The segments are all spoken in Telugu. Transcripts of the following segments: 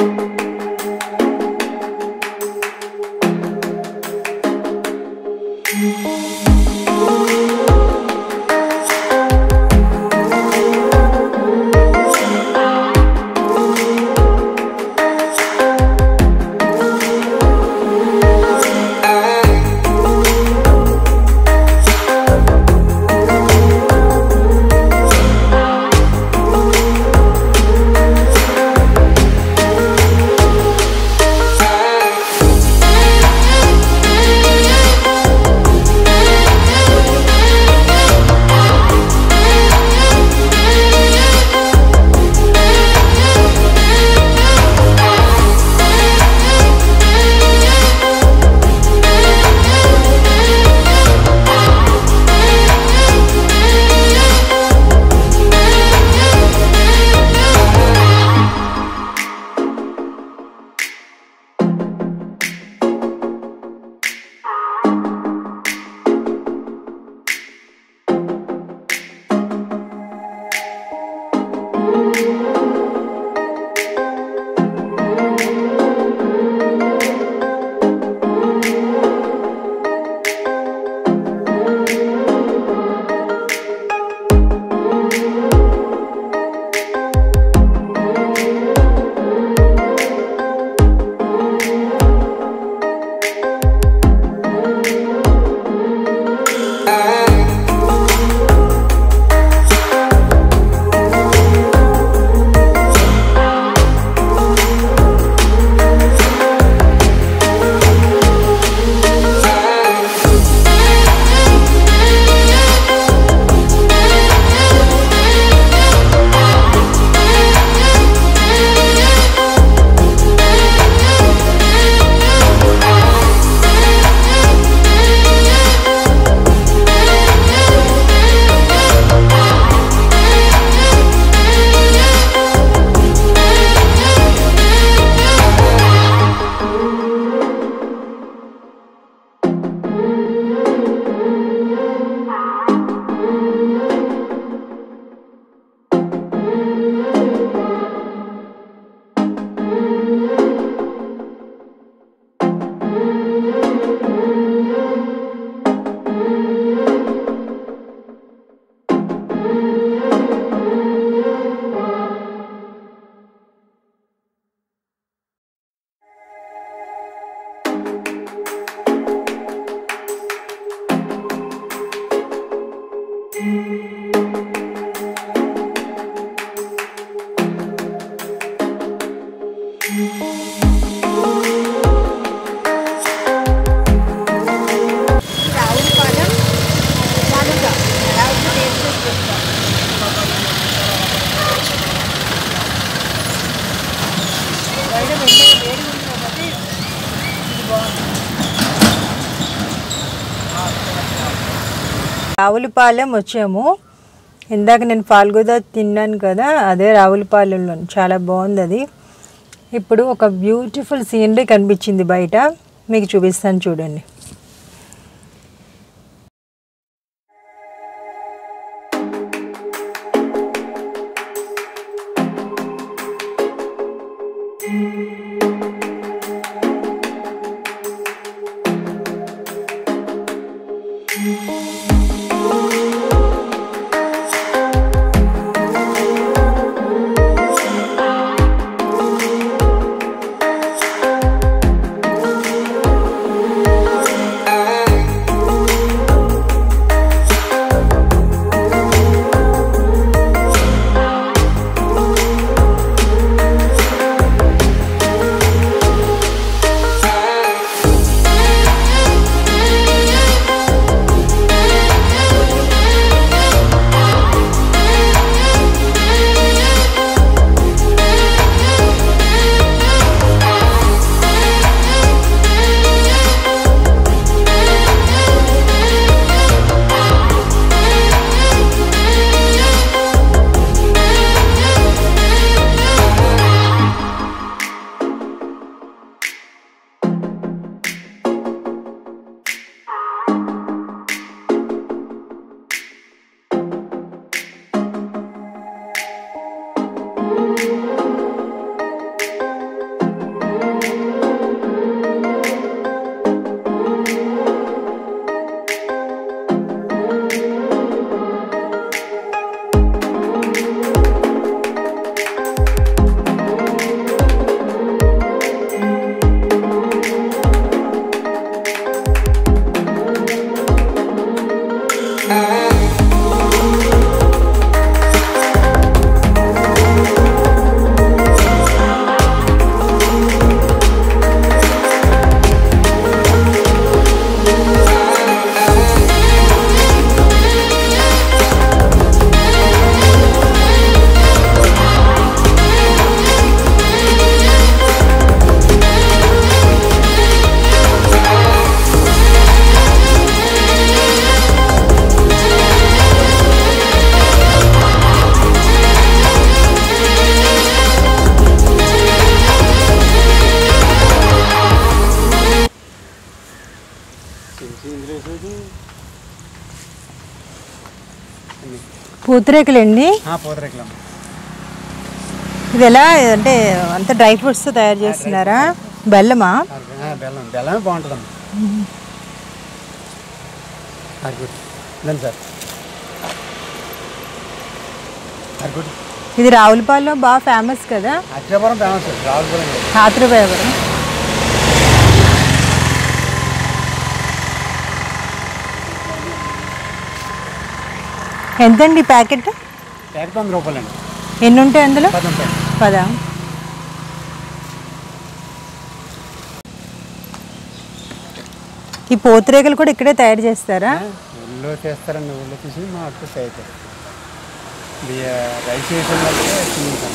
రావులపాలెం మామూలుగా రావులు టేస్ట్ చేసి చెప్తాను బయట వెంటనే వేడి ఉంది కాబట్టి ఇది బాగుంది రావులపాలెం వచ్చాము ఇందాక నేను ఫాల్గోదా తిన్నాను కదా అదే రావులపాలెంలో చాలా బాగుంది అది ఇప్పుడు ఒక బ్యూటిఫుల్ సీనరీ కనిపించింది బయట మీకు చూపిస్తాను చూడండి ఇందులో వేసేది పూతరేకులండి పూతరేకులమ్మ ఇది ఎలా అంటే అంత డ్రై ఫ్రూట్స్తో తయారు చేస్తున్నారా బెల్లమా బెల్లం బెల్లమే బాగుంటుందమ్మ అది గుడ్ దండి సార్ అది గుడ్ ఇది రావులపాలెంలో బాగా ఫేమస్ కదా అక్షయపురం ఫేమస్ రావులపురం కాదు. ఆత్రవేవరం ఎంతండి ప్యాకెట్ ప్యాకెట్ వంద రూపాయలండి ఎన్ని ఉంటాయి అందులో పది ఉంటాయి పదా ఈ పోతురేగలు కూడా ఇక్కడే తయారు చేస్తారా ఊళ్ళో చేస్తారండి ఊళ్ళో తీసి మా అట్టు అవుతారు బియ్య రైస్ వేసిన వాళ్ళకే తింటాం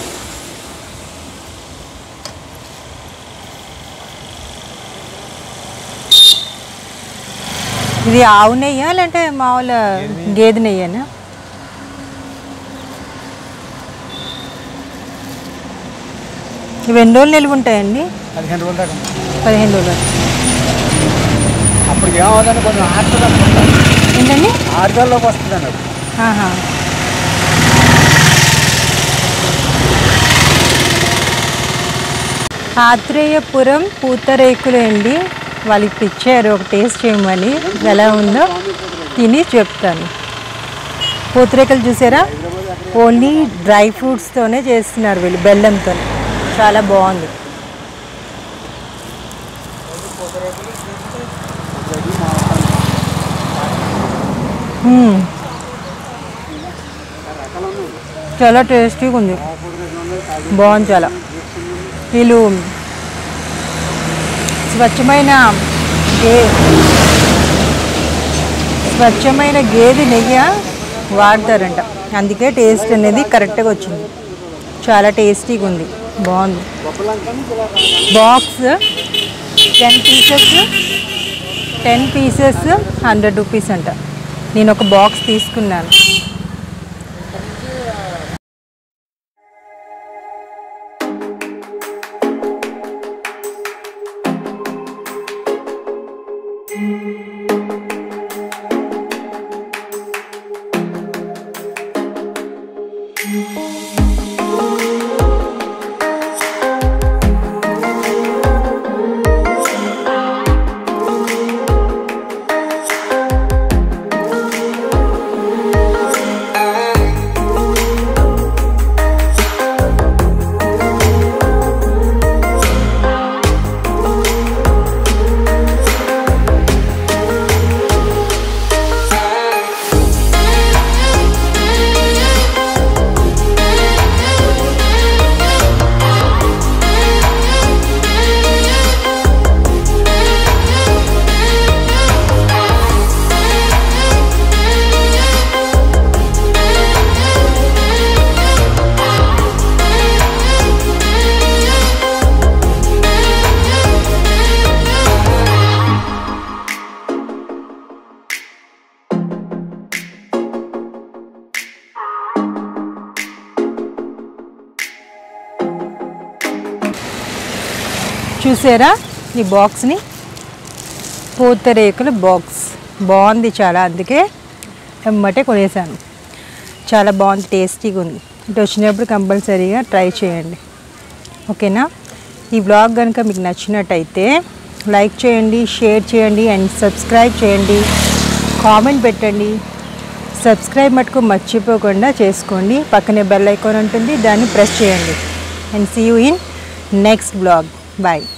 ఇది ఆవు నెయ్యా లేదంటే మామూలు గేదె నెయ్యనా ఇవి ఎన్ని రోజులు నిల్వ ఉంటాయండి పదిహేను రోజులు దాకా పదిహేను రోజులు అప్పుడు ఏమవుతుందండి కొంచెం ఆడుతుంది ఏంటండి ఆరుగాల్లోకి వస్తుందండి అది ఆహా ఆత్రేయపురం పూతరేకులు అండి వాళ్ళకి ఇచ్చారు ఒక టేస్ట్ చేయమని ఎలా ఉందో తిని చెప్తాను పూతరేకులు చూసారా ఓన్లీ డ్రై ఫ్రూట్స్తోనే చేస్తున్నారు వీళ్ళు బెల్లంతో చాలా బాగుంది మ్మ్. చాలా టేస్టీగా ఉంది బాగుంది చాలా వీళ్ళు స్వచ్ఛమైన గే స్వచ్ఛమైన గేదె నెయ్యి వాడతారంట అందుకే టేస్ట్ అనేది కరెక్ట్గా వచ్చింది చాలా టేస్టీగా ఉంది బాగుంది box ten pieces ten pieces hundred rupees అంట నేను ఒక బాక్స్ తీసుకున్నాను చూసారా ఈ బాక్స్ని పూతరేకుల బాక్స్ బాగుంది చాలా అందుకే ఎమ్మటే కొనేసాను చాలా బాగుంది టేస్టీగా ఉంది ఇటు వచ్చినప్పుడు కంపల్సరీగా ట్రై చేయండి ఓకేనా ఈ బ్లాగ్ కనుక మీకు నచ్చినట్టయితే లైక్ చేయండి షేర్ చేయండి అండ్ సబ్స్క్రైబ్ చేయండి కామెంట్ పెట్టండి సబ్స్క్రైబ్ మటుకు మర్చిపోకుండా చేసుకోండి పక్కనే బెల్ ఐకాన్ ఉంటుంది దాన్ని ప్రెస్ చేయండి and see you in next blog bye